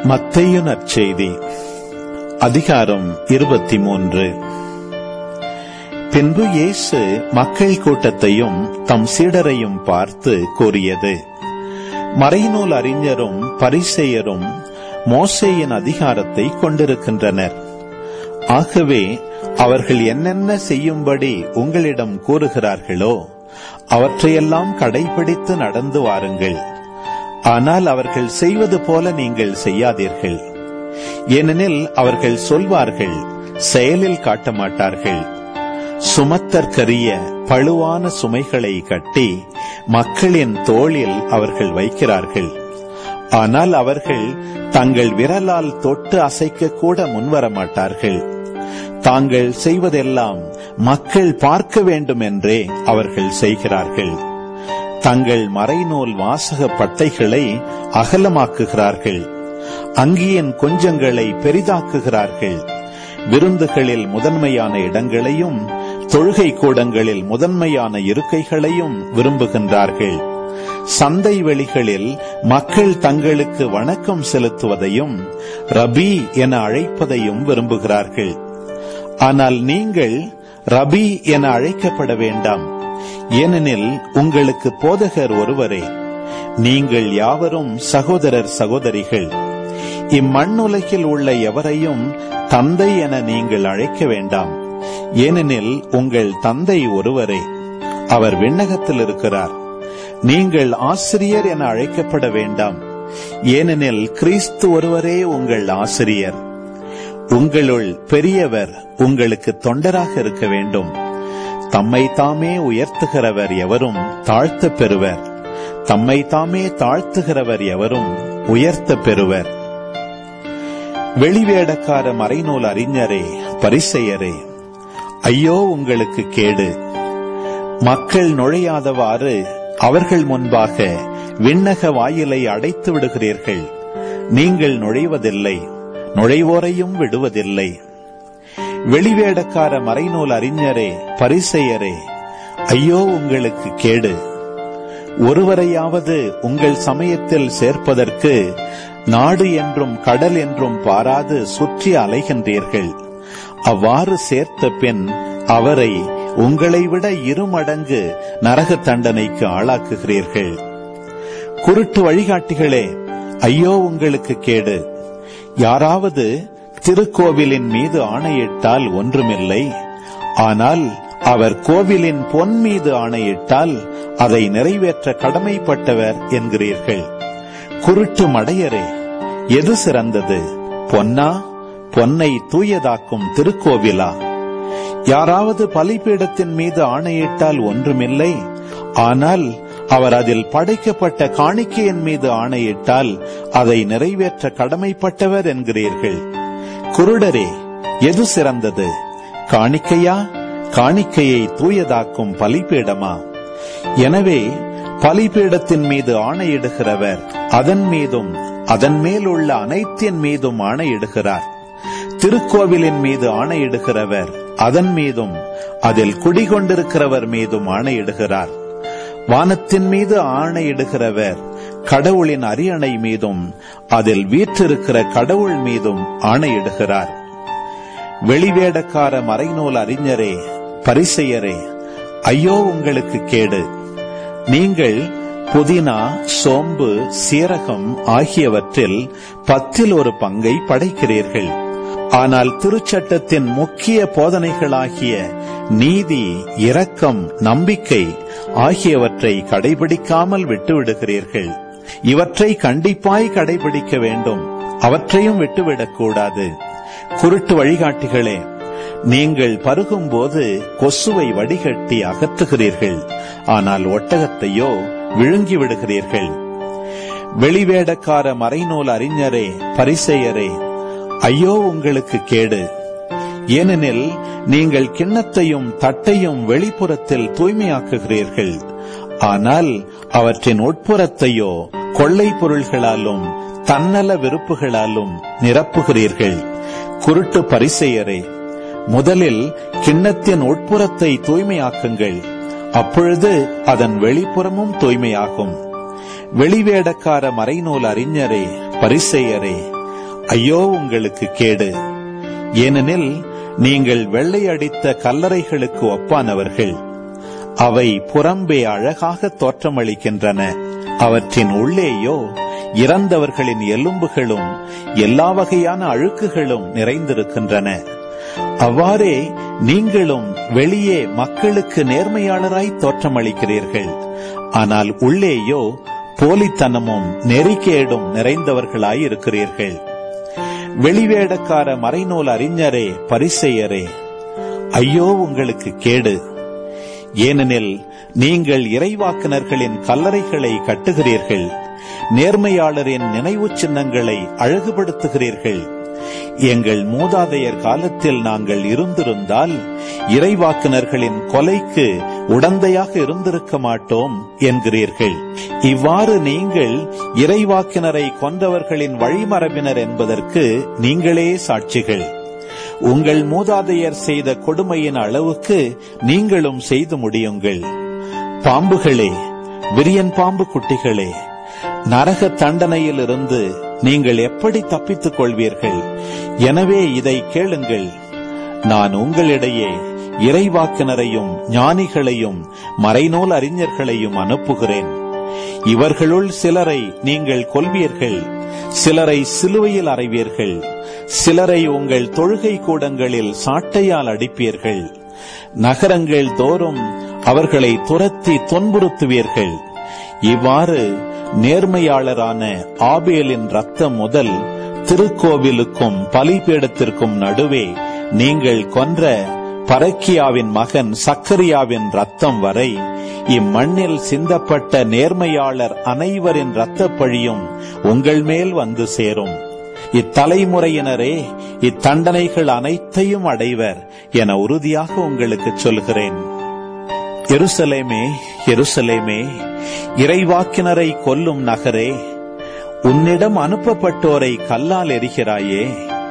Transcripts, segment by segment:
மத்தேயு நற்செய்தி அதிகாரம் இருபத்தி மூன்று பின்பு இயேசு மக்கள் கூட்டத்தையும் தம் சீடரையும் பார்த்து கூறியது மறைநூல் அறிஞரும் பரிசெயரும் மோசேயின் அதிகாரத்தை கொண்டிருக்கின்றனர் ஆகவே அவர்கள் என்னென்ன செய்யும்படி உங்களிடம் கூறுகிறார்களோ அவற்றையெல்லாம் கடைபிடித்து நடந்து வாருங்கள் ஆனால் அவர்கள் செய்வது போல நீங்கள் செய்யாதீர்கள் ஏனெனில் அவர்கள் சொல்வார்கள் செயலில் காட்ட மாட்டார்கள் சுமத்தற்கரிய பழுவான சுமைகளை கட்டி மக்களின் தோளில் அவர்கள் வைக்கிறார்கள் ஆனால் அவர்கள் தங்கள் விரலால் தொட்டு அசைக்க கூட முன்வர மாட்டார்கள் தாங்கள் செய்வதெல்லாம் மக்கள் பார்க்க வேண்டும் என்றே அவர்கள் செய்கிறார்கள் தங்கள் மறைநூல் வாசக பட்டைகளை அகலமாக்குகிறார்கள் அங்கியின் கொஞ்சங்களை பெரிதாக்குகிறார்கள் விருந்துகளில் முதன்மையான இடங்களையும் தொழுகை கூடங்களில் முதன்மையான இருக்கைகளையும் விரும்புகின்றார்கள் சந்தை வெளிகளில் மக்கள் தங்களுக்கு வணக்கம் செலுத்துவதையும் ரபி என அழைப்பதையும் விரும்புகிறார்கள் ஆனால் நீங்கள் ரபி என அழைக்கப்பட வேண்டாம் ஏனெனில் உங்களுக்கு போதகர் ஒருவரே நீங்கள் யாவரும் சகோதரர் சகோதரிகள் இம்மண்ணுலகில் உள்ள எவரையும் தந்தை என நீங்கள் அழைக்க வேண்டாம் ஏனெனில் உங்கள் தந்தை ஒருவரே அவர் விண்ணகத்தில் இருக்கிறார் நீங்கள் ஆசிரியர் என அழைக்கப்பட வேண்டாம் ஏனெனில் கிறிஸ்து ஒருவரே உங்கள் ஆசிரியர் உங்களுள் பெரியவர் உங்களுக்கு தொண்டராக இருக்க வேண்டும் தம்மை தாமே உயர்த்துகிறவர் எவரும் தாழ்த்த பெறுவர் தம்மை தாமே தாழ்த்துகிறவர் எவரும் உயர்த்த பெறுவர் வெளிவேடக்கார மறைநூல் அறிஞரே பரிசெயரே ஐயோ உங்களுக்கு கேடு மக்கள் நுழையாதவாறு அவர்கள் முன்பாக விண்ணக வாயிலை அடைத்து விடுகிறீர்கள் நீங்கள் நுழைவதில்லை நுழைவோரையும் விடுவதில்லை வெளிவேடக்கார மறைநூல் அறிஞரே பரிசெயரே ஐயோ உங்களுக்கு கேடு ஒருவரையாவது உங்கள் சமயத்தில் சேர்ப்பதற்கு நாடு என்றும் கடல் என்றும் பாராது சுற்றி அலைகின்றீர்கள் அவ்வாறு சேர்த்த பின் அவரை உங்களை விட இருமடங்கு நரக தண்டனைக்கு ஆளாக்குகிறீர்கள் குருட்டு வழிகாட்டிகளே ஐயோ உங்களுக்கு கேடு யாராவது திருக்கோவிலின் மீது ஆணையிட்டால் ஒன்றுமில்லை ஆனால் அவர் கோவிலின் பொன் மீது ஆணையிட்டால் அதை நிறைவேற்ற கடமைப்பட்டவர் என்கிறீர்கள் குருட்டு மடையரே எது சிறந்தது பொன்னா பொன்னை தூயதாக்கும் திருக்கோவிலா யாராவது பலிபீடத்தின் மீது ஆணையிட்டால் ஒன்றுமில்லை ஆனால் அவர் அதில் படைக்கப்பட்ட காணிக்கையின் மீது ஆணையிட்டால் அதை நிறைவேற்ற கடமைப்பட்டவர் என்கிறீர்கள் குருடரே எது சிறந்தது காணிக்கையா காணிக்கையை தூயதாக்கும் பலிபீடமா எனவே பலிபீடத்தின் மீது ஆணையிடுகிறவர் அதன் மீதும் அதன் மேல் உள்ள அனைத்தின் மீதும் ஆணையிடுகிறார் திருக்கோவிலின் மீது ஆணையிடுகிறவர் அதன் மீதும் அதில் குடிகொண்டிருக்கிறவர் மீதும் ஆணையிடுகிறார் வானத்தின் மீது ஆணையிடுகிறவர் கடவுளின் அரியணை மீதும் அதில் வீற்றிருக்கிற கடவுள் மீதும் ஆணையிடுகிறார் வெளிவேடக்கார மறைநூல் அறிஞரே பரிசெயரே ஐயோ உங்களுக்கு கேடு நீங்கள் புதினா சோம்பு சீரகம் ஆகியவற்றில் பத்தில் ஒரு பங்கை படைக்கிறீர்கள் ஆனால் திருச்சட்டத்தின் முக்கிய போதனைகளாகிய நீதி இரக்கம் நம்பிக்கை ஆகியவற்றை கடைபிடிக்காமல் விட்டுவிடுகிறீர்கள் இவற்றை கண்டிப்பாய் கடைபிடிக்க வேண்டும் அவற்றையும் விட்டுவிடக்கூடாது குருட்டு வழிகாட்டிகளே நீங்கள் பருகும்போது கொசுவை வடிகட்டி அகற்றுகிறீர்கள் ஆனால் ஒட்டகத்தையோ விழுங்கி விடுகிறீர்கள் வெளிவேடக்கார மறைநூல் அறிஞரே பரிசெயரே ஐயோ உங்களுக்கு கேடு ஏனெனில் நீங்கள் கிண்ணத்தையும் தட்டையும் வெளிப்புறத்தில் தூய்மையாக்குகிறீர்கள் ஆனால் அவற்றின் உட்புறத்தையோ கொள்ளை பொருள்களாலும் தன்னல விருப்புகளாலும் நிரப்புகிறீர்கள் குருட்டு பரிசெயரே முதலில் கிண்ணத்தின் உட்புறத்தை தூய்மையாக்குங்கள் அப்பொழுது அதன் வெளிப்புறமும் தூய்மையாகும் வெளிவேடக்கார மறைநூல் அறிஞரே பரிசெயரே ஐயோ உங்களுக்கு கேடு ஏனெனில் நீங்கள் வெள்ளையடித்த கல்லறைகளுக்கு ஒப்பானவர்கள் அவை புறம்பே அழகாக தோற்றமளிக்கின்றன அவற்றின் உள்ளேயோ இறந்தவர்களின் எலும்புகளும் எல்லா வகையான அழுக்குகளும் நிறைந்திருக்கின்றன அவ்வாறே நீங்களும் வெளியே மக்களுக்கு நேர்மையாளராய் தோற்றமளிக்கிறீர்கள் ஆனால் உள்ளேயோ போலித்தனமும் நெறிக்கேடும் நிறைந்தவர்களாய் இருக்கிறீர்கள் வெளிவேடக்கார மறைநூல் அறிஞரே பரிசெயரே ஐயோ உங்களுக்கு கேடு ஏனெனில் நீங்கள் இறைவாக்கினர்களின் கல்லறைகளை கட்டுகிறீர்கள் நேர்மையாளரின் நினைவு சின்னங்களை அழகுபடுத்துகிறீர்கள் எங்கள் மூதாதையர் காலத்தில் நாங்கள் இருந்திருந்தால் இறைவாக்கினர்களின் கொலைக்கு உடந்தையாக இருந்திருக்க மாட்டோம் என்கிறீர்கள் இவ்வாறு நீங்கள் இறைவாக்கினரை கொன்றவர்களின் வழிமரபினர் என்பதற்கு நீங்களே சாட்சிகள் உங்கள் மூதாதையர் செய்த கொடுமையின் அளவுக்கு நீங்களும் செய்து முடியுங்கள் பாம்புகளே விரியன் பாம்பு குட்டிகளே நரக தண்டனையிலிருந்து நீங்கள் எப்படி தப்பித்துக் கொள்வீர்கள் எனவே இதை கேளுங்கள் நான் உங்களிடையே இறைவாக்கினரையும் ஞானிகளையும் மறைநூல் அறிஞர்களையும் அனுப்புகிறேன் இவர்களுள் சிலரை நீங்கள் கொல்வீர்கள் சிலரை சிலுவையில் அறைவீர்கள் சிலரை உங்கள் தொழுகை கூடங்களில் சாட்டையால் அடிப்பீர்கள் நகரங்கள் தோறும் அவர்களை துரத்தி துன்புறுத்துவீர்கள் இவ்வாறு நேர்மையாளரான ஆபேலின் ரத்தம் முதல் திருக்கோவிலுக்கும் பலிபீடத்திற்கும் நடுவே நீங்கள் கொன்ற பரக்கியாவின் மகன் சக்கரியாவின் ரத்தம் வரை இம்மண்ணில் சிந்தப்பட்ட நேர்மையாளர் அனைவரின் இரத்தப் பழியும் உங்கள் மேல் வந்து சேரும் இத்தலைமுறையினரே இத்தண்டனைகள் அனைத்தையும் அடைவர் என உறுதியாக உங்களுக்கு சொல்கிறேன் எருசலேமே எருசலேமே இறைவாக்கினரை கொல்லும் நகரே உன்னிடம் அனுப்பப்பட்டோரை கல்லால் எரிகிறாயே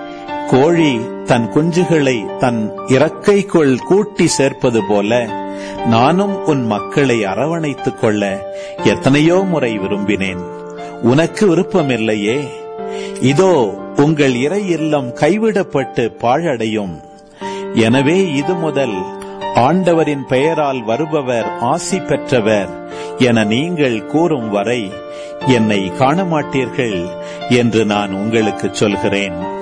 கோழி தன் குஞ்சுகளை தன் இறக்கைக்குள் கூட்டி சேர்ப்பது போல நானும் உன் மக்களை அரவணைத்துக் கொள்ள எத்தனையோ முறை விரும்பினேன் உனக்கு விருப்பமில்லையே இதோ உங்கள் இறை இல்லம் கைவிடப்பட்டு பாழடையும் எனவே இது முதல் ஆண்டவரின் பெயரால் வருபவர் ஆசி பெற்றவர் என நீங்கள் கூறும் வரை என்னை காண மாட்டீர்கள் என்று நான் உங்களுக்கு சொல்கிறேன்